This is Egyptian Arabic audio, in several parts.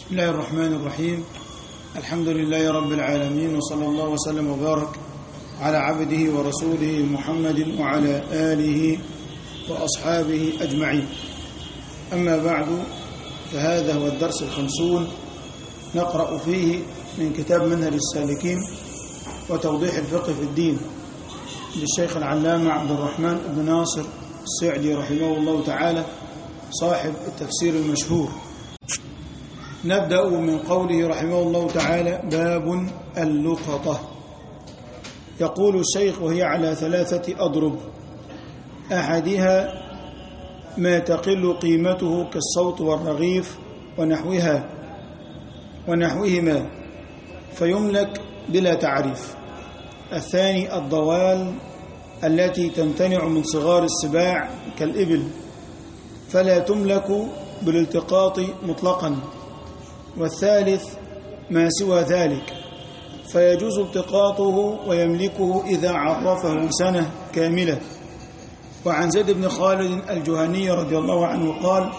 بسم الله الرحمن الرحيم الحمد لله رب العالمين وصلى الله وسلم وبارك على عبده ورسوله محمد وعلى آله وأصحابه أجمعين أما بعد فهذا هو الدرس الخمسون نقرأ فيه من كتاب منهج السالكين وتوضيح الفقه في الدين للشيخ العلامة عبد الرحمن بن ناصر السعدي رحمه الله تعالى صاحب التفسير المشهور نبدأ من قوله رحمه الله تعالى باب اللقطة يقول الشيخ وهي على ثلاثة أضرب أحدها ما تقل قيمته كالصوت والرغيف ونحوها ونحوهما فيملك بلا تعريف الثاني الضوال التي تمتنع من صغار السباع كالإبل فلا تملك بالالتقاط مطلقا والثالث ما سوى ذلك فيجوز التقاطه ويملكه إذا عرفه سنة كاملة وعن زيد بن خالد الجهني رضي الله عنه قال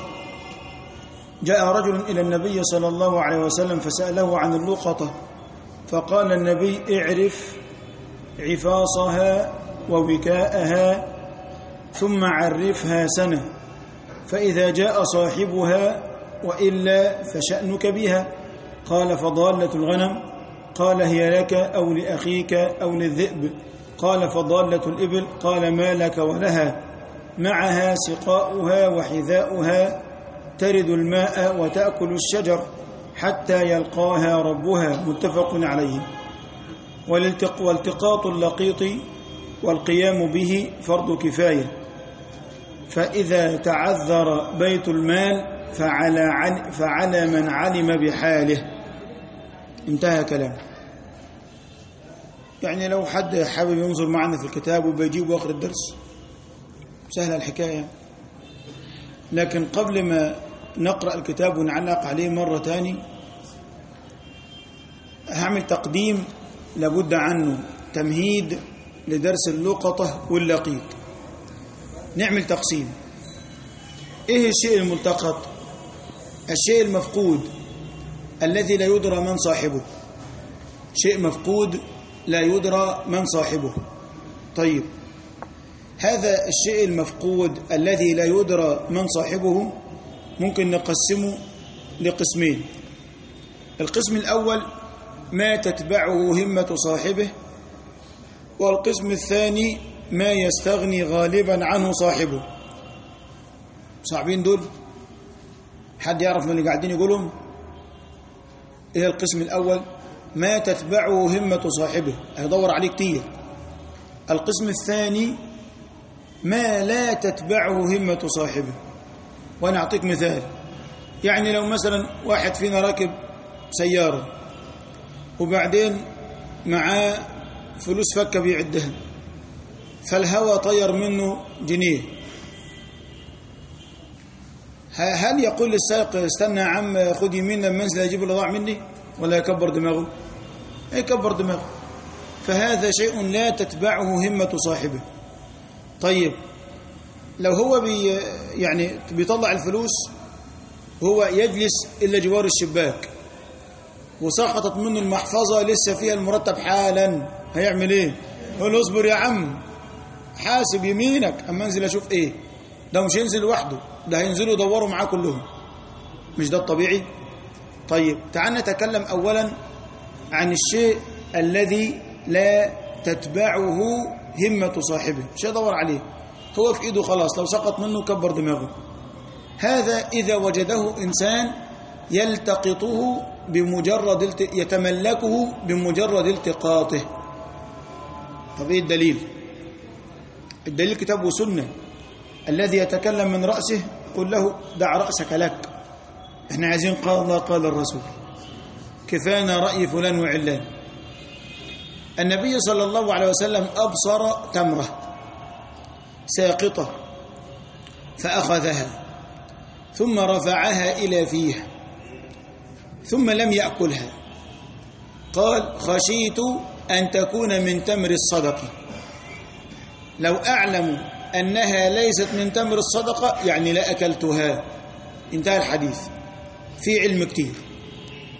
جاء رجل إلى النبي صلى الله عليه وسلم فسأله عن اللقطة فقال النبي اعرف عفاصها ووكاءها ثم عرفها سنة فإذا جاء صاحبها وإلا فشأنك بها قال فضالة الغنم قال هي لك أو لأخيك أو للذئب قال فضالة الإبل قال ما لك ولها معها سقاؤها وحذاؤها ترد الماء وتأكل الشجر حتى يلقاها ربها متفق عليه والالتقاط اللقيط والقيام به فرض كفاية فإذا تعذر بيت المال فعلى, فعلى من علم بحاله انتهى كلام يعني لو حد حابب ينظر معنا في الكتاب وبيجيب آخر الدرس سهلة الحكاية لكن قبل ما نقرأ الكتاب ونعلق عليه مرة تاني هعمل تقديم لابد عنه تمهيد لدرس اللقطة واللقيط نعمل تقسيم ايه الشيء الملتقط الشيء المفقود الذي لا يدرى من صاحبه شيء مفقود لا يدرى من صاحبه طيب هذا الشيء المفقود الذي لا يدرى من صاحبه ممكن نقسمه لقسمين القسم الأول ما تتبعه همة صاحبه والقسم الثاني ما يستغني غالبا عنه صاحبه صعبين دول حد يعرف من اللي قاعدين يقولهم ايه القسم الاول ما تتبعه همة صاحبه هيدور عليه كتير القسم الثاني ما لا تتبعه همة صاحبه وانا اعطيك مثال يعني لو مثلا واحد فينا راكب سيارة وبعدين معاه فلوس فكة بيعدها فالهوى طير منه جنيه هل يقول للسائق استنى يا عم خد يمين لما انزل اجيب اللي ضاع مني ولا يكبر دماغه يكبر دماغه فهذا شيء لا تتبعه همة صاحبه طيب لو هو بي يعني بيطلع الفلوس هو يجلس إلا جوار الشباك وسقطت منه المحفظة لسه فيها المرتب حالا هيعمل ايه يقول اصبر يا عم حاسب يمينك اما انزل اشوف ايه ده مش هينزل لوحده ده هينزلوا يدوروا معاه كلهم مش ده الطبيعي طيب تعال نتكلم اولا عن الشيء الذي لا تتبعه همة صاحبه مش يدور عليه هو في ايده خلاص لو سقط منه كبر دماغه هذا إذا وجده إنسان يلتقطه بمجرد يتملكه بمجرد التقاطه طب ايه الدليل الدليل كتاب وسنه الذي يتكلم من رأسه قل له دع رأسك لك احنا عايزين قال الله قال الرسول كفانا رأي فلان وعلان النبي صلى الله عليه وسلم أبصر تمرة ساقطة فأخذها ثم رفعها إلى فيه ثم لم يأكلها قال خشيت أن تكون من تمر الصدقة لو أعلم أنها ليست من تمر الصدقة يعني لا أكلتها انتهى الحديث في علم كتير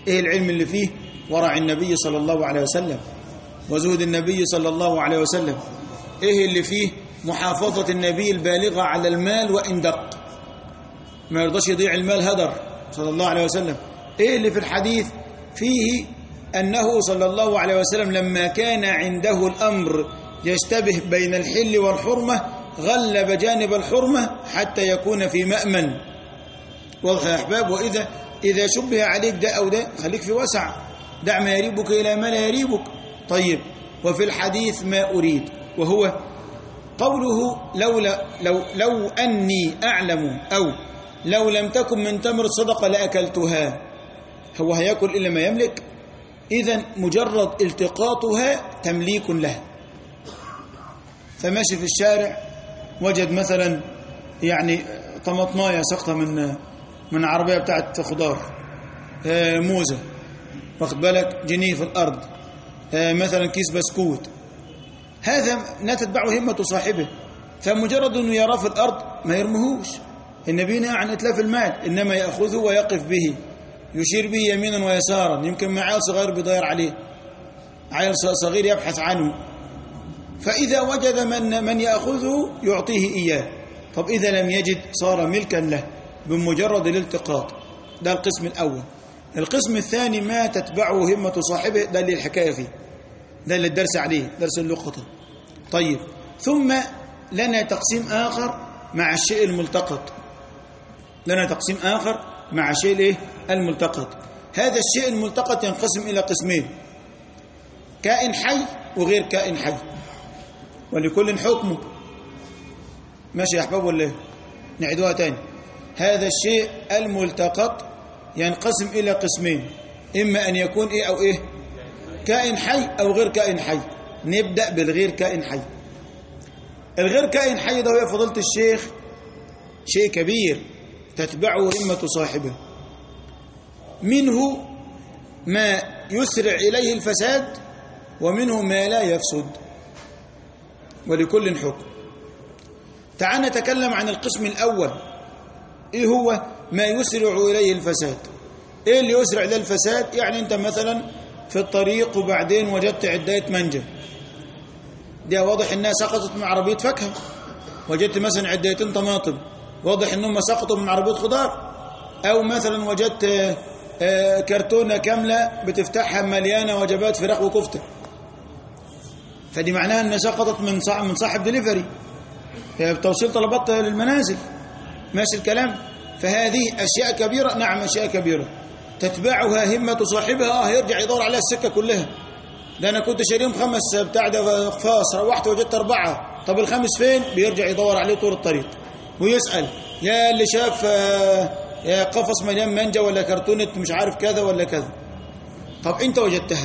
إيه العلم اللي فيه ورع النبي صلى الله عليه وسلم وزهد النبي صلى الله عليه وسلم إيه اللي فيه محافظة النبي البالغة على المال وإن دق ما يرضاش يضيع المال هدر صلى الله عليه وسلم إيه اللي في الحديث فيه أنه صلى الله عليه وسلم لما كان عنده الأمر يشتبه بين الحل والحرمة غلب جانب الحرمة حتى يكون في مأمن واضح يا أحباب وإذا إذا شبه عليك ده أو ده خليك في وسع دع ما يريبك إلى ما لا يريبك طيب وفي الحديث ما أريد وهو قوله لولا لو لو أني أعلم أو لو لم تكن من تمر الصدقة لأكلتها هو هياكل إلا ما يملك إذا مجرد التقاطها تمليك له فماشي في الشارع وجد مثلا يعني طماطمايه سقطة من من عربية بتاعت خضار آه موزة واخد بالك جنيه في الأرض آه مثلا كيس بسكوت هذا لا تتبعه همة صاحبه فمجرد أنه يراه في الأرض ما يرمهوش النبي نهى عن إتلاف المال إنما يأخذه ويقف به يشير به يمينا ويسارا يمكن مع عيل صغير بيضير عليه عيل صغير يبحث عنه فإذا وجد من من يأخذه يعطيه إياه طب إذا لم يجد صار ملكا له بمجرد الالتقاط ده القسم الأول القسم الثاني ما تتبعه همة صاحبه ده اللي الحكاية فيه ده اللي الدرس عليه درس اللقطة طيب ثم لنا تقسيم آخر مع الشيء الملتقط لنا تقسيم آخر مع الشيء الايه الملتقط هذا الشيء الملتقط ينقسم إلى قسمين كائن حي وغير كائن حي ولكل حكمه ماشي يا احباب ولا ايه نعيدوها تاني هذا الشيء الملتقط ينقسم إلى قسمين إما أن يكون إيه أو إيه كائن حي أو غير كائن حي نبدأ بالغير كائن حي الغير كائن حي ده هو فضيلة الشيخ شيء كبير تتبعه همة صاحبه منه ما يسرع إليه الفساد ومنه ما لا يفسد ولكل حكم تعال نتكلم عن القسم الأول إيه هو ما يسرع إليه الفساد إيه اللي يسرع إليه الفساد يعني أنت مثلا في الطريق وبعدين وجدت عداية منجة دي واضح إنها سقطت من عربية فاكهة وجدت مثلا عدايتين طماطم واضح إنهم سقطوا من عربية خضار أو مثلا وجدت كرتونة كاملة بتفتحها مليانة وجبات فراخ وكفتة فدي معناها أنها سقطت من صاحب من صاحب دليفري بتوصيل طلبات للمنازل ماشي الكلام فهذه أشياء كبيرة نعم أشياء كبيرة تتبعها همة صاحبها اه يرجع يدور عليها السكة كلها ده أنا كنت شاريهم خمس بتاع ده أقفاص روحت وجدت أربعة طب الخامس فين بيرجع يدور عليه طول الطريق ويسأل يا اللي شاف يا قفص مليان منجا ولا كرتونة مش عارف كذا ولا كذا طب أنت وجدتها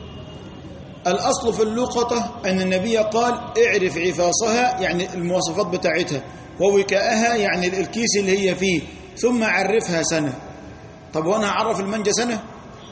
الأصل في اللقطة أن النبي قال اعرف عفاصها يعني المواصفات بتاعتها ووكاءها يعني الكيس اللي هي فيه ثم عرفها سنة طب وانا هعرف المانجا سنة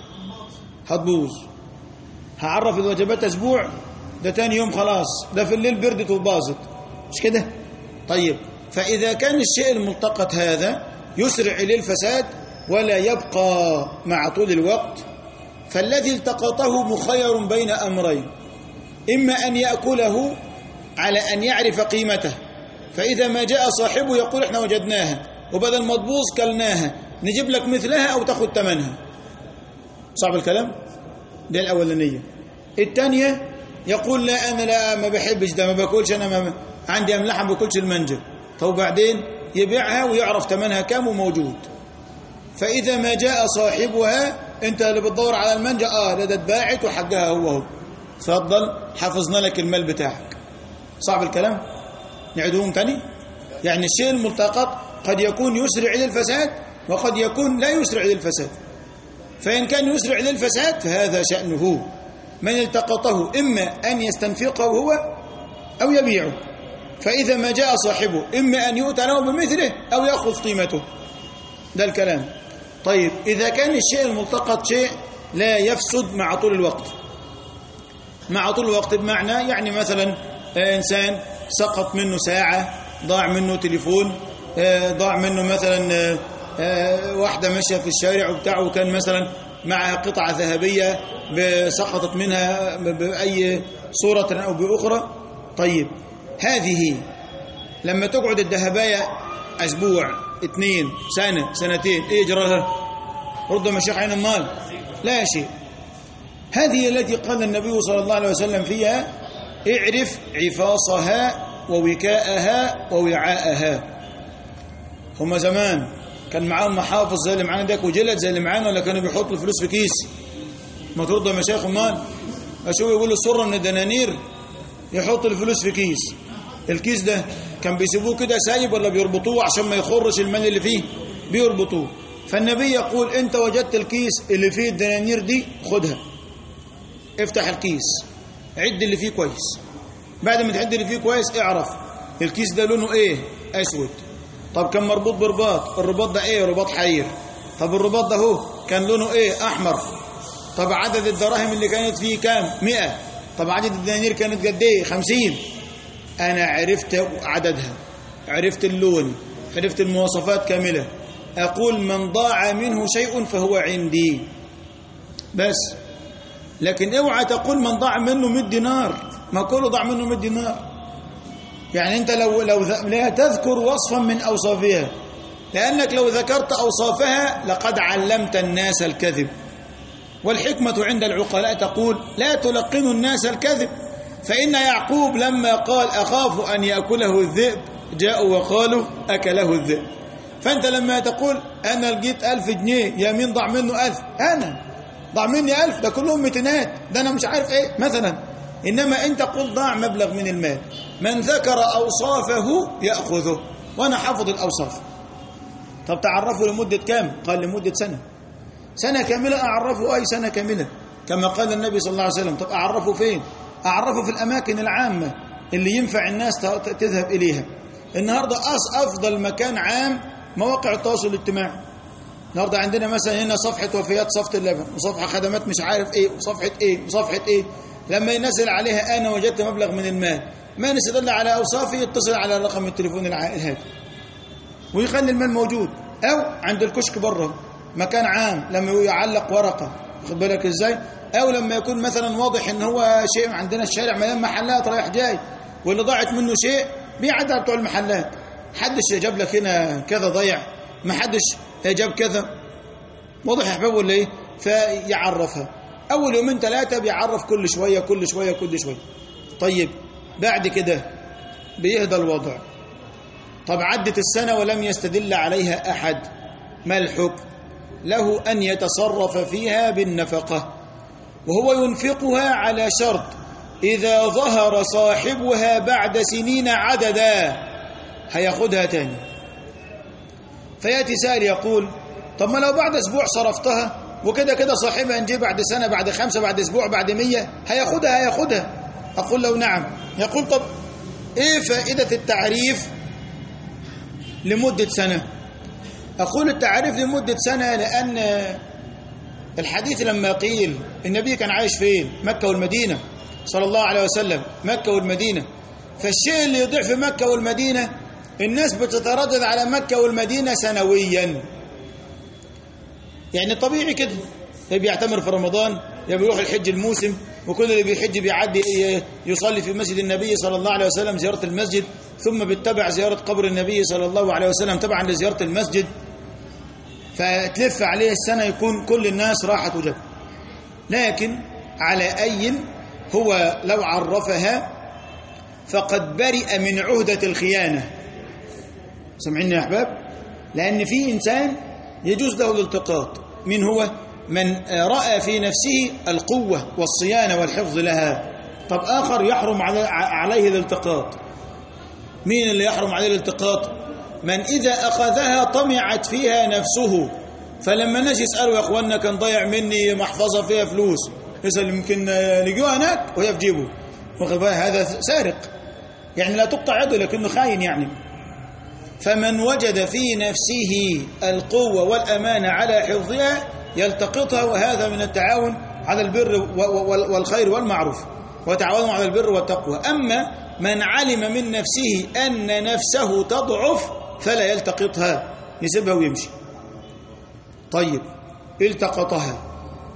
هتبوظ هعرف الوجبات اسبوع ده تاني يوم خلاص ده في الليل بردت وباظت مش كده طيب فإذا كان الشيء الملتقط هذا يسرع إليه الفساد ولا يبقى مع طول الوقت فالذي التقطه مخير بين أمرين إما أن يأكله على أن يعرف قيمته فإذا ما جاء صاحبه يقول احنا وجدناها وبدل ما تبوظ كلناها نجيب لك مثلها أو تاخد ثمنها صعب الكلام ده الأولانية الثانية يقول لا أنا لا ما بحبش ده ما باكلش أنا ما عندي أملاح ما باكلش المنجل طب بعدين يبيعها ويعرف ثمنها كام وموجود فإذا ما جاء صاحبها أنت اللي بتدور على المنجا آه ده اتباعت وحقها هو هو تفضل حفظنا لك المال بتاعك صعب الكلام نعيدهم تاني يعني الشيء الملتقط قد يكون يسرع إلى الفساد وقد يكون لا يسرع إلى الفساد فإن كان يسرع إلى الفساد فهذا شأنه من التقطه إما أن يستنفقه هو أو يبيعه فإذا ما جاء صاحبه إما أن يؤتى له بمثله أو يأخذ قيمته ده الكلام طيب إذا كان الشيء الملتقط شيء لا يفسد مع طول الوقت مع طول الوقت بمعنى يعني مثلا إنسان سقط منه ساعة ضاع منه تليفون ضاع منه مثلا واحدة ماشية في الشارع وبتاعه وكان مثلا معها قطعة ذهبية سقطت منها بأي صورة أو بأخرى طيب هذه لما تقعد الذهبية أسبوع اثنين سنة سنتين إيه جراها رد مشيخ عين المال لا شيء هذه التي قال النبي صلى الله عليه وسلم فيها اعرف عفاصها ووكاءها ووعاءها هما زمان كان معاهم محافظ زي اللي معانا ديك وجلد زي اللي معانا ولا كانوا بيحطوا الفلوس في كيس ما ترد يا مشايخ امال اشوف يقولوا السره من الدنانير يحط الفلوس في كيس الكيس ده كان بيسيبوه كده سايب ولا بيربطوه عشان ما يخرش المال اللي فيه بيربطوه فالنبي يقول انت وجدت الكيس اللي فيه الدنانير دي خدها افتح الكيس عد اللي فيه كويس بعد ما تعد اللي فيه كويس اعرف الكيس ده لونه ايه اسود طب كان مربوط برباط الرباط ده ايه رباط حير طب الرباط ده هو كان لونه ايه احمر طب عدد الدراهم اللي كانت فيه كام مئة طب عدد الدنانير كانت قد ايه خمسين انا عرفت عددها عرفت اللون عرفت المواصفات كاملة اقول من ضاع منه شيء فهو عندي بس لكن اوعى تقول من ضاع منه 100 دينار ما كله ضاع منه 100 دينار يعني انت لو لو لا تذكر وصفا من اوصافها لانك لو ذكرت اوصافها لقد علمت الناس الكذب والحكمه عند العقلاء تقول لا تلقنوا الناس الكذب فان يعقوب لما قال اخاف ان ياكله الذئب جاءوا وقالوا اكله الذئب فانت لما تقول انا لقيت ألف جنيه يا مين ضاع منه ألف انا ضاع مني ألف ده كلهم متينات ده انا مش عارف ايه مثلا انما انت قل ضاع مبلغ من المال من ذكر أوصافه يأخذه وأنا حافظ الأوصاف طب تعرفوا لمدة كام قال لمدة سنة سنة كاملة أعرفه أي سنة كاملة كما قال النبي صلى الله عليه وسلم طب أعرفه فين أعرفه في الأماكن العامة اللي ينفع الناس تذهب إليها النهاردة أص أفضل مكان عام مواقع التواصل الاجتماعي النهاردة عندنا مثلا هنا صفحة وفيات صفة اللبن وصفحة خدمات مش عارف ايه وصفحة ايه وصفحة ايه لما ينزل عليها أنا وجدت مبلغ من المال ما نستدل على أوصافه يتصل على رقم التليفون الهاتف ويخلي المال موجود أو عند الكشك بره مكان عام لما يعلق ورقة خد بالك ازاي أو لما يكون مثلا واضح ان هو شيء عندنا الشارع مليان محلات رايح جاي واللي ضاعت منه شيء بيعدي على بتوع المحلات حدش جاب لك هنا كذا ضيع ما حدش جاب كذا واضح يا احباب ولا ايه فيعرفها اول يومين ثلاثه بيعرف كل شويه كل شويه كل شويه طيب بعد كده بيهدى الوضع طب عدت السنة ولم يستدل عليها أحد ما الحكم له أن يتصرف فيها بالنفقة وهو ينفقها على شرط إذا ظهر صاحبها بعد سنين عددا هياخدها تاني فيأتي سائل يقول طب ما لو بعد أسبوع صرفتها وكده كده صاحبها نجي بعد سنة بعد خمسة بعد أسبوع بعد مية هياخدها هياخدها أقول له نعم يقول طب إيه فائدة التعريف لمدة سنة أقول التعريف لمدة سنة لأن الحديث لما قيل النبي كان عايش فين مكة والمدينة صلى الله عليه وسلم مكة والمدينة فالشيء اللي يضيع في مكة والمدينة الناس بتتردد على مكة والمدينة سنويا يعني طبيعي كده بيعتمر في رمضان يا بيروح الحج الموسم وكل اللي بيحج بيعدي يصلي في مسجد النبي صلى الله عليه وسلم زيارة المسجد ثم بيتبع زيارة قبر النبي صلى الله عليه وسلم تبعا لزيارة المسجد فتلف عليه السنة يكون كل الناس راحت وجب لكن على أي هو لو عرفها فقد برئ من عهدة الخيانة سمعين يا أحباب لأن في إنسان يجوز له الالتقاط من هو من رأى في نفسه القوة والصيانة والحفظ لها طب آخر يحرم عليه الالتقاط مين اللي يحرم عليه الالتقاط من إذا أخذها طمعت فيها نفسه فلما الناس يسألوا يا أخوانا كان ضيع مني محفظة فيها فلوس يسأل يمكن لقوها هناك وهي في جيبه واخد هذا سارق يعني لا تقطع يده لكنه خاين يعني فمن وجد في نفسه القوة والأمانة على حفظها يلتقطها وهذا من التعاون على البر والخير والمعروف وتعاونوا على البر والتقوى أما من علم من نفسه أن نفسه تضعف فلا يلتقطها يسيبها ويمشي طيب التقطها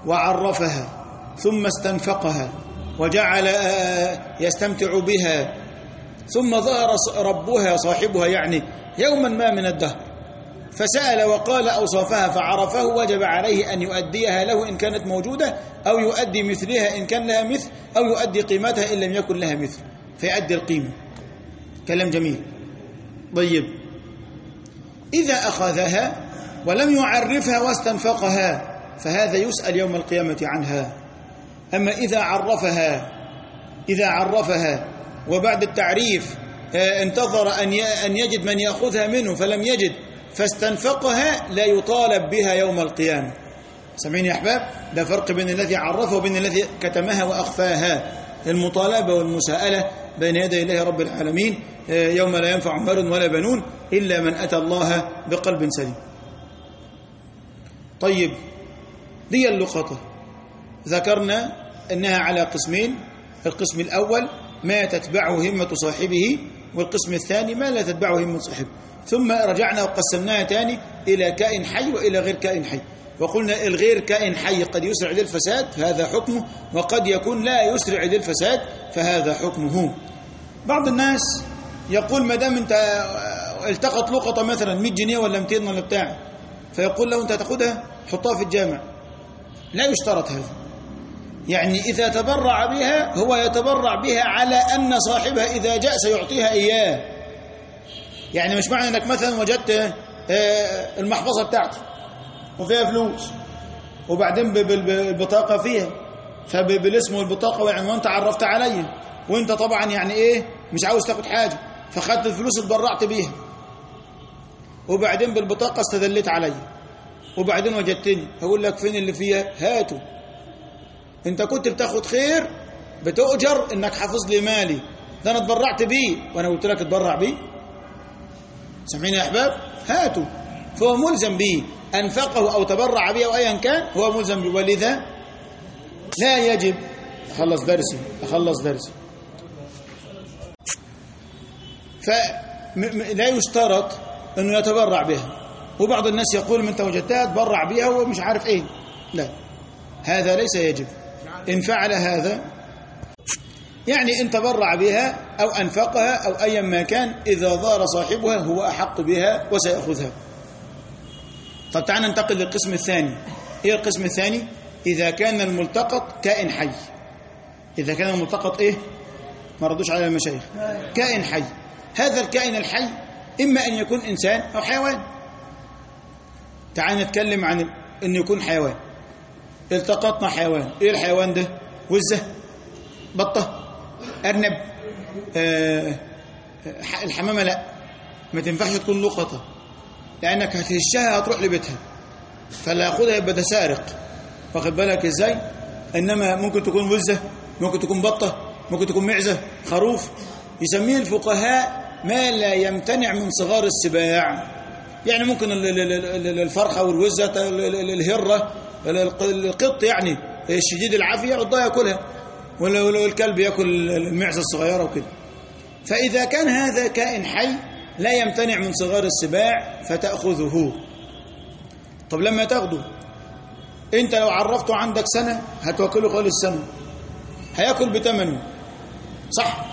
وعرفها ثم استنفقها وجعل يستمتع بها ثم ظهر ربها صاحبها يعني يوما ما من الدهر فسأل وقال أوصافها فعرفه وجب عليه أن يؤديها له إن كانت موجودة أو يؤدي مثلها إن كان لها مثل أو يؤدي قيمتها إن لم يكن لها مثل فيؤدي القيمة كلام جميل طيب إذا أخذها ولم يعرفها واستنفقها فهذا يسأل يوم القيامة عنها أما إذا عرفها إذا عرفها وبعد التعريف انتظر أن يجد من يأخذها منه فلم يجد فاستنفقها لا يطالب بها يوم القيامة سامعين يا أحباب ده فرق بين الذي عرفه وبين الذي كتمها وأخفاها المطالبة والمساءلة بين يدي الله رب العالمين يوم لا ينفع مال ولا بنون إلا من أتى الله بقلب سليم طيب دي اللقطة ذكرنا أنها على قسمين القسم الأول ما تتبعه همة صاحبه والقسم الثاني ما لا تتبعه همة صاحبه ثم رجعنا وقسمناها تاني إلى كائن حي وإلى غير كائن حي وقلنا الغير كائن حي قد يسرع للفساد فهذا حكمه وقد يكون لا يسرع للفساد فهذا حكمه بعض الناس يقول ما دام انت التقط لقطه مثلا 100 جنيه ولا 200 ولا بتاع فيقول له انت هتاخدها حطها في الجامع لا يشترط هذا يعني إذا تبرع بها هو يتبرع بها على أن صاحبها إذا جاء سيعطيها إياه يعني مش معنى أنك مثلا وجدت المحفظة بتاعتي وفيها فلوس وبعدين بالبطاقة فيها فبالاسم والبطاقة والعنوان تعرفت عليا وانت طبعا يعني ايه مش عاوز تاخد حاجة فخدت الفلوس اتبرعت بيها وبعدين بالبطاقة استدلت عليا وبعدين وجدتني هقول لك فين اللي فيها هاتوا انت كنت بتاخد خير بتؤجر انك حافظ لي مالي ده انا اتبرعت بيه وانا قلت لك اتبرع بيه سامعين يا احباب هاتوا فهو ملزم به انفقه او تبرع به او ايا كان هو ملزم به ولذا لا يجب اخلص درسي اخلص درسي فلا يشترط انه يتبرع بها وبعض الناس يقول من انت وجدتها تبرع بها ومش عارف ايه لا هذا ليس يجب إن فعل هذا يعني إن تبرع بها أو أنفقها أو أيا ما كان إذا ظهر صاحبها هو أحق بها وسيأخذها طب تعال ننتقل للقسم الثاني إيه القسم الثاني إذا كان الملتقط كائن حي إذا كان الملتقط إيه ما ردوش على المشايخ كائن حي هذا الكائن الحي إما أن يكون إنسان أو حيوان تعال نتكلم عن أن يكون حيوان التقطنا حيوان ايه الحيوان ده وزه بطه ارنب آه الحمامه لا ما تنفعش تكون لقطه لانك هتهشها هتروح لبيتها فلا ياخدها يبقى ده سارق واخد بالك ازاي انما ممكن تكون وزه ممكن تكون بطه ممكن تكون معزه خروف يسميه الفقهاء ما لا يمتنع من صغار السباع يعني ممكن الفرخه والوزه الهره القط يعني الشديد العافية يعضها ياكلها ولو الكلب ياكل المعزة الصغيرة وكده فإذا كان هذا كائن حي لا يمتنع من صغار السباع فتأخذه طب لما تاخده انت لو عرفته عندك سنة هتوكله خلال السنة هياكل بثمنه صح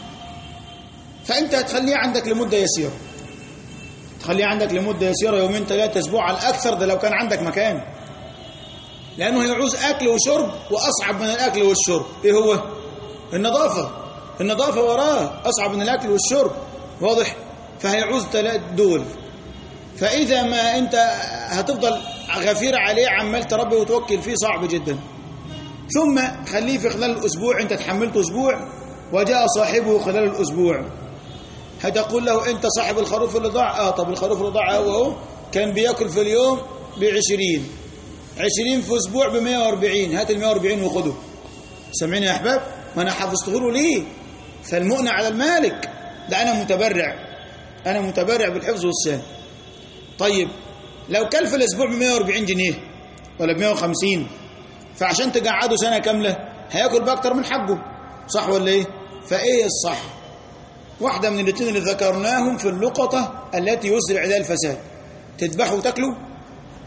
فانت هتخليه عندك لمدة يسيرة تخليه عندك لمدة يسيرة يومين ثلاثة اسبوع على الأكثر ده لو كان عندك مكان لأنه هيعوز أكل وشرب وأصعب من الأكل والشرب إيه هو؟ النظافة النظافة وراه أصعب من الأكل والشرب واضح؟ فهيعوز دول فإذا ما أنت هتفضل غفير عليه عمال تربي وتوكل فيه صعب جدا ثم خليه في خلال الأسبوع أنت تحملته أسبوع وجاء صاحبه خلال الأسبوع هتقول له أنت صاحب الخروف اللي ضاع آه طب الخروف اللي ضاع هو هو كان بياكل في اليوم بعشرين عشرين في أسبوع بمية واربعين هات المية واربعين وخده سامعين يا أحباب ما أنا حفظته له ليه فالمؤنة على المالك ده أنا متبرع أنا متبرع بالحفظ والسان طيب لو كل في الأسبوع ب 140 جنيه ولا ب 150 فعشان تقعده سنة كاملة هياكل بأكتر من حقه صح ولا إيه؟ فإيه الصح؟ واحدة من الاثنين اللي ذكرناهم في اللقطة التي يسرع إليها الفساد تذبحه وتاكله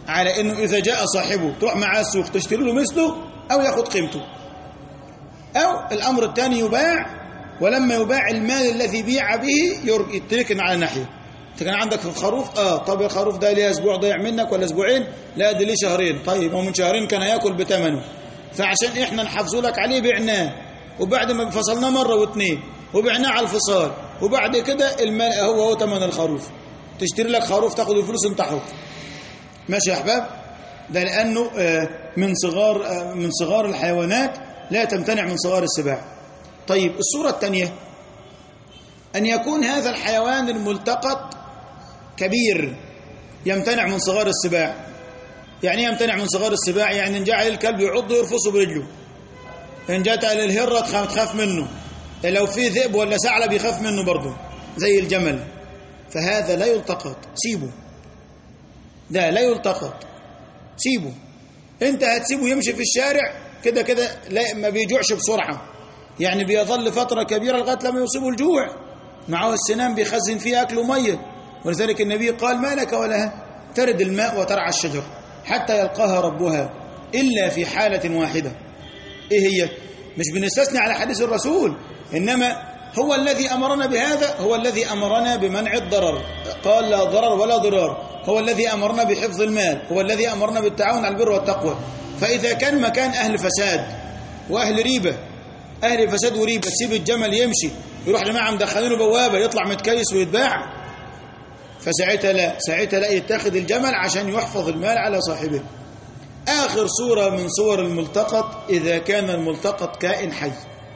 على انه اذا جاء صاحبه تروح معاه السوق تشتري له مثله او ياخد قيمته او الامر الثاني يباع ولما يباع المال الذي بيع به يتركن على ناحيه انت كان عندك في الخروف اه طب الخروف ده ليه اسبوع ضيع منك ولا اسبوعين لا ده ليه شهرين طيب هو من شهرين كان هياكل بثمنه فعشان احنا نحافظوا لك عليه بعناه وبعد ما فصلناه مره واثنين وبعناه على الفصال وبعد كده المال هو هو ثمن الخروف تشتري لك خروف تاخد الفلوس انت حر ماشي يا احباب ده لانه من صغار من صغار الحيوانات لا تمتنع من صغار السباع طيب الصوره الثانيه ان يكون هذا الحيوان الملتقط كبير يمتنع من صغار السباع يعني يمتنع من صغار السباع يعني ان جاء الكلب يعض يرفصه برجله ان جاءت على الهره تخاف منه لو في ذئب ولا ثعلب يخاف منه برضه زي الجمل فهذا لا يلتقط سيبه ده لا يلتقط سيبه انت هتسيبه يمشي في الشارع كده كده لا ما بيجوعش بسرعه يعني بيظل فتره كبيره لغايه لما يصيبه الجوع معه السنان بيخزن فيه اكل وميه ولذلك النبي قال ما لك ولها ترد الماء وترعى الشجر حتى يلقاها ربها الا في حاله واحده ايه هي مش بنستثني على حديث الرسول انما هو الذي امرنا بهذا هو الذي امرنا بمنع الضرر قال لا ضرر ولا ضرار هو الذي امرنا بحفظ المال هو الذي امرنا بالتعاون على البر والتقوى فاذا كان مكان اهل فساد واهل ريبه اهل فساد وريبه تسيب الجمل يمشي يروح جماعه مدخلينه بوابه يطلع متكيس ويتباع فساعتها لا ساعتها لا يتاخذ الجمل عشان يحفظ المال على صاحبه آخر صورة من صور الملتقط إذا كان الملتقط كائن حي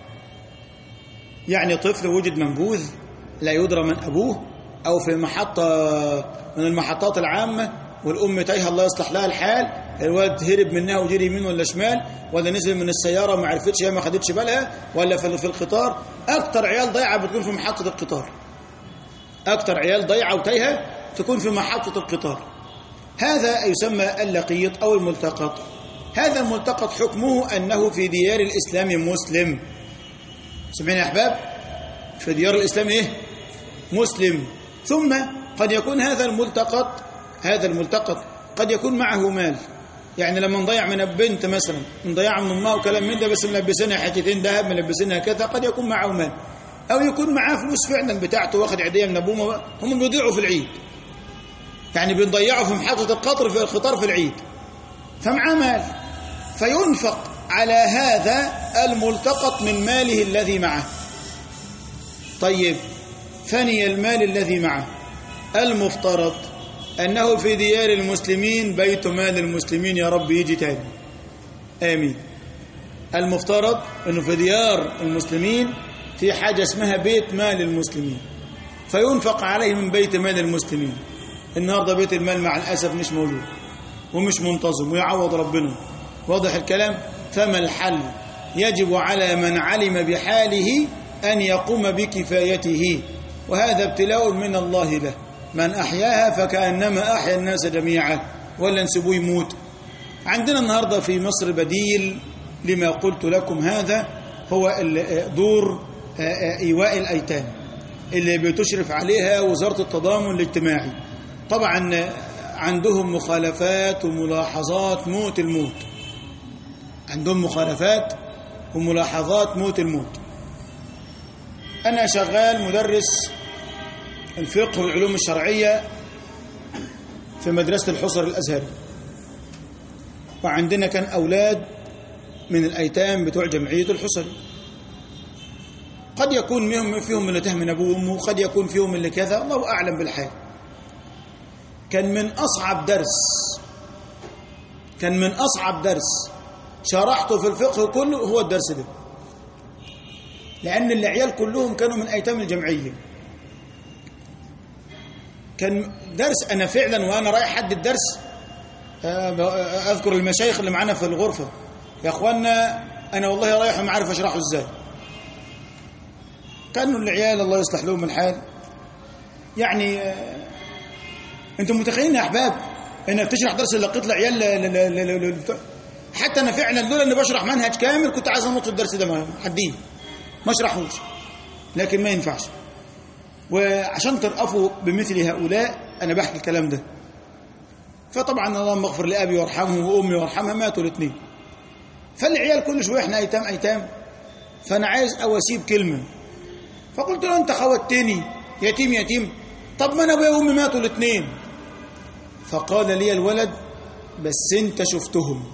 يعني طفل وجد منبوذ لا يدرى من أبوه أو في محطة من المحطات العامة والأم تايهة الله يصلح لها الحال الواد هرب منها وجري يمين ولا شمال ولا نزل من السيارة ما عرفتش هي ما خدتش بالها ولا في القطار أكتر عيال ضيعة بتكون في محطة القطار أكتر عيال ضيعة وتايهة تكون في محطة القطار هذا يسمى اللقيط أو الملتقط هذا الملتقط حكمه أنه في ديار الإسلام مسلم سمعين يا أحباب في ديار الإسلام إيه مسلم ثم قد يكون هذا الملتقط هذا الملتقط قد يكون معه مال يعني لما نضيع من بنت مثلا نضيع من امها وكلام من ده بس ملبسينها حتتين ذهب ملبسينها كذا قد يكون معه مال او يكون معاه فلوس فعلا بتاعته واخد عيديه من ابوه هم بيضيعوا في العيد يعني بنضيعه في محطة القطر في القطار في العيد فمعاه مال فينفق على هذا الملتقط من ماله الذي معه طيب ثاني المال الذي معه المفترض أنه في ديار المسلمين بيت مال المسلمين يا رب يجي تاني آمين المفترض أنه في ديار المسلمين في حاجة اسمها بيت مال المسلمين فينفق عليه من بيت مال المسلمين النهاردة بيت المال مع الأسف مش موجود ومش منتظم ويعوض ربنا واضح الكلام فما الحل يجب على من علم بحاله أن يقوم بكفايته وهذا ابتلاء من الله له من أحياها فكأنما أحيا الناس جميعا ولا نسيبوه يموت عندنا النهاردة في مصر بديل لما قلت لكم هذا هو دور إيواء الأيتام اللي بتشرف عليها وزارة التضامن الاجتماعي طبعا عندهم مخالفات وملاحظات موت الموت عندهم مخالفات وملاحظات موت الموت أنا شغال مدرس الفقه والعلوم الشرعية في مدرسة الحصر الأزهري وعندنا كان أولاد من الأيتام بتوع جمعية الحصري قد يكون منهم فيهم اللي تهم من أبوه وأمه وقد يكون فيهم اللي كذا الله أعلم بالحال كان من أصعب درس كان من أصعب درس شرحته في الفقه كله هو الدرس ده لأن العيال كلهم كانوا من أيتام الجمعية كان درس أنا فعلا وأنا رايح حد الدرس أذكر المشايخ اللي معانا في الغرفة يا أخوانا أنا والله رايح ما عارف أشرحه إزاي كانوا العيال الله يصلح لهم الحال يعني انتم متخيلين يا احباب انك تشرح درس اللقيط لعيال ل- ل- ل- ل- حتى انا فعلا لولا اني بشرح منهج كامل كنت عايز انط الدرس ده ما حدين ما اشرحوش لكن ما ينفعش وعشان ترأفوا بمثل هؤلاء انا بحكي الكلام ده فطبعا اللهم اغفر لابي وارحمه وامي وارحمها ماتوا الاثنين فالعيال كل شويه احنا ايتام ايتام فانا عايز اواسيب كلمه فقلت له انت خوتني يتيم يتيم طب ما انا ابويا وامي ماتوا الاثنين فقال لي الولد بس انت شفتهم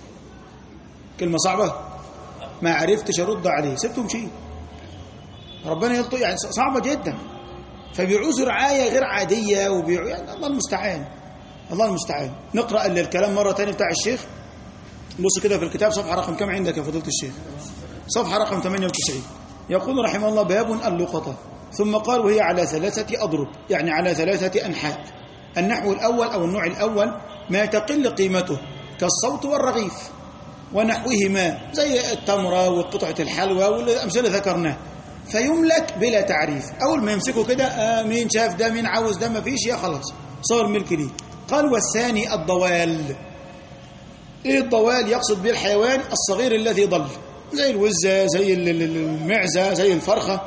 كلمه صعبه ما عرفتش ارد عليه سبته ومشيت ربنا يلطف يعني صعبه جدا فبيعوزوا رعايه غير عاديه وبيعو يعني الله المستعان الله المستعان نقرا الكلام مره ثانيه بتاع الشيخ بص كده في الكتاب صفحه رقم كم عندك يا فضيله الشيخ صفحه رقم 98 يقول رحمه الله باب اللقطه ثم قال وهي على ثلاثه اضرب يعني على ثلاثه انحاء النحو الاول او النوع الاول ما تقل قيمته كالصوت والرغيف ونحوهما زي التمرة وقطعة الحلوى والأمثلة ذكرناها فيملك بلا تعريف أول ما يمسكه كده آه مين شاف ده مين عاوز ده ما فيش يا خلاص صار ملك ليه قال والثاني الضوال ايه الضوال يقصد به الحيوان الصغير الذي ضل زي الوزة زي المعزة زي الفرخة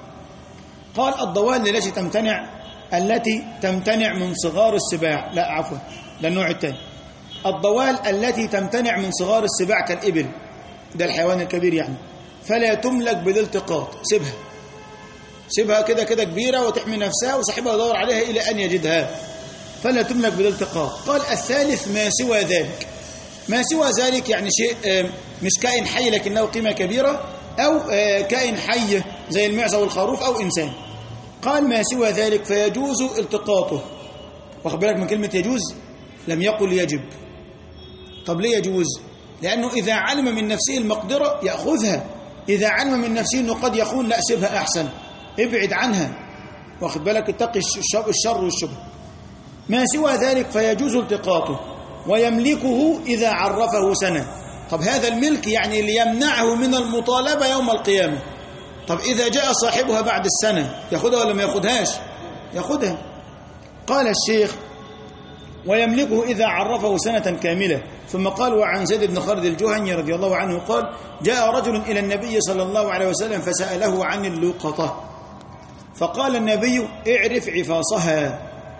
قال الضوال التي تمتنع التي تمتنع من صغار السباع لا عفوا ده النوع الثاني الضوال التي تمتنع من صغار السباع كالإبل ده الحيوان الكبير يعني فلا تملك بالالتقاط سيبها سيبها كده كده كبيرة وتحمي نفسها وصاحبها يدور عليها إلى أن يجدها فلا تملك بالالتقاط قال الثالث ما سوى ذلك ما سوى ذلك يعني شيء مش كائن حي لكنه قيمة كبيرة أو كائن حي زي المعزة والخروف أو إنسان قال ما سوى ذلك فيجوز التقاطه واخد بالك من كلمة يجوز لم يقل يجب طب ليه يجوز لأنه إذا علم من نفسه المقدرة يأخذها إذا علم من نفسه أنه قد يخون لا سيبها أحسن ابعد عنها واخد بالك اتقي الشر والشبه ما سوى ذلك فيجوز التقاطه ويملكه إذا عرفه سنة طب هذا الملك يعني ليمنعه من المطالبة يوم القيامة طب إذا جاء صاحبها بعد السنة يأخذها ولا ما يأخذهاش يأخذها قال الشيخ ويملكه إذا عرفه سنة كاملة ثم قال وعن زيد بن خالد الجهني رضي الله عنه قال جاء رجل إلى النبي صلى الله عليه وسلم فسأله عن اللقطة فقال النبي اعرف عفاصها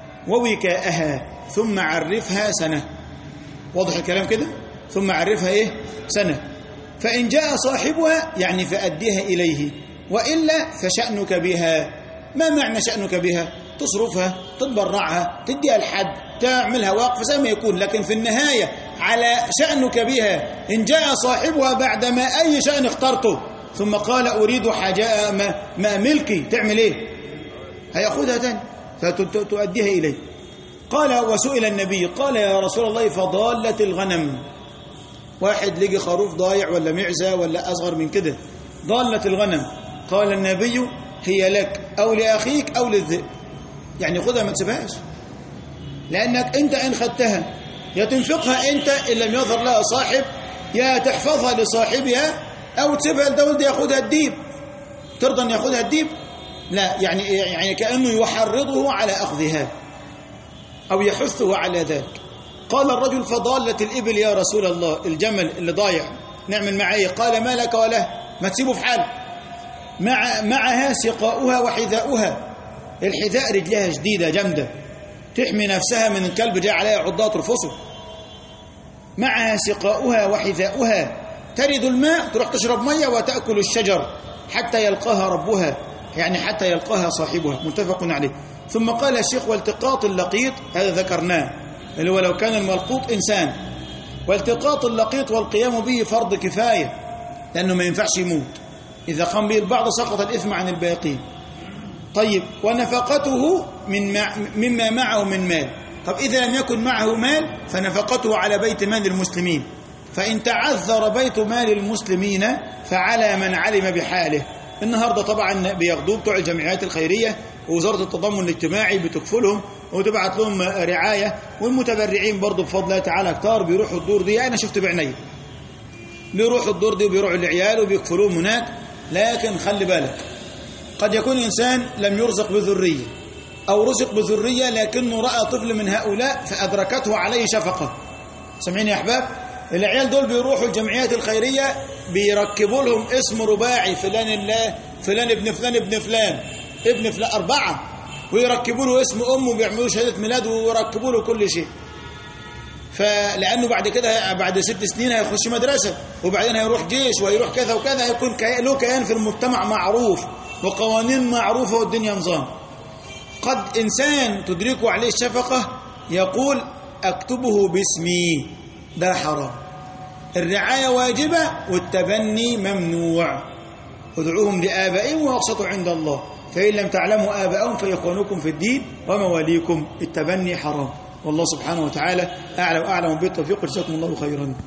ووكاءها ثم عرفها سنة واضح الكلام كده ثم عرفها ايه سنة فإن جاء صاحبها يعني فأديها إليه وإلا فشأنك بها ما معنى شأنك بها تصرفها تتبرعها تديها الحد تعملها وقف زي ما يكون لكن في النهاية على شأنك بها إن جاء صاحبها بعدما أي شأن اخترته ثم قال أريد حاجة ما, ما ملكي تعمل إيه هيأخذها تاني فتؤديها إليه قال وسئل النبي قال يا رسول الله فضالة الغنم واحد لقي خروف ضايع ولا معزة ولا أصغر من كده ضالة الغنم قال النبي هي لك أو لأخيك أو للذئب يعني خذها ما تسيبهاش لأنك أنت إن خدتها يا تنفقها أنت إن لم يظهر لها صاحب يا تحفظها لصاحبها أو تسيبها لدولد يأخذها الديب ترضى أن يأخذها الديب لا يعني يعني كأنه يحرضه على أخذها أو يحثه على ذلك قال الرجل فضالة الإبل يا رسول الله الجمل اللي ضايع نعمل معي قال ما لك وله ما تسيبه في حال مع معها سقاؤها وحذاؤها الحذاء رجلها شديدة جامدة تحمي نفسها من الكلب جاء عليها عضات ترفصه معها سقاؤها وحذاؤها ترد الماء تروح تشرب مية وتأكل الشجر حتى يلقاها ربها يعني حتى يلقاها صاحبها متفق عليه ثم قال الشيخ والتقاط اللقيط هذا ذكرناه اللي هو لو كان الملقوط إنسان والتقاط اللقيط والقيام به فرض كفاية لأنه ما ينفعش يموت إذا قام به البعض سقط الإثم عن الباقين طيب ونفقته من مع مما معه من مال طب إذا لم يكن معه مال فنفقته على بيت مال المسلمين فإن تعذر بيت مال المسلمين فعلى من علم بحاله النهاردة طبعا بياخدوه بتوع الجمعيات الخيرية ووزارة التضامن الاجتماعي بتكفلهم وتبعت لهم رعاية والمتبرعين برضه بفضل الله تعالى كتار بيروحوا الدور دي أنا شفت بعيني بيروحوا الدور دي وبيروحوا العيال وبيكفلوهم هناك لكن خلي بالك قد يكون إنسان لم يرزق بذرية أو رزق بذرية لكنه رأى طفل من هؤلاء فأدركته عليه شفقة سامعين يا أحباب العيال دول بيروحوا الجمعيات الخيرية بيركبوا لهم اسم رباعي فلان الله فلان ابن فلان ابن فلان ابن فلان أربعة ويركبوا له اسم أمه وبيعملوا شهادة ميلاد ويركبوا له كل شيء فلانه بعد كده بعد ست سنين هيخش مدرسه وبعدين هيروح جيش وهيروح كذا وكذا هيكون كي- له كيان في المجتمع معروف وقوانين معروفه والدنيا نظام قد انسان تدركه عليه الشفقه يقول اكتبه باسمي ده حرام الرعايه واجبه والتبني ممنوع ادعوهم لآبائهم وأقسطوا عند الله فإن لم تعلموا آباءهم فإخوانكم في الدين ومواليكم التبني حرام والله سبحانه وتعالى أعلم أعلم بالتوفيق جزاكم الله خيرا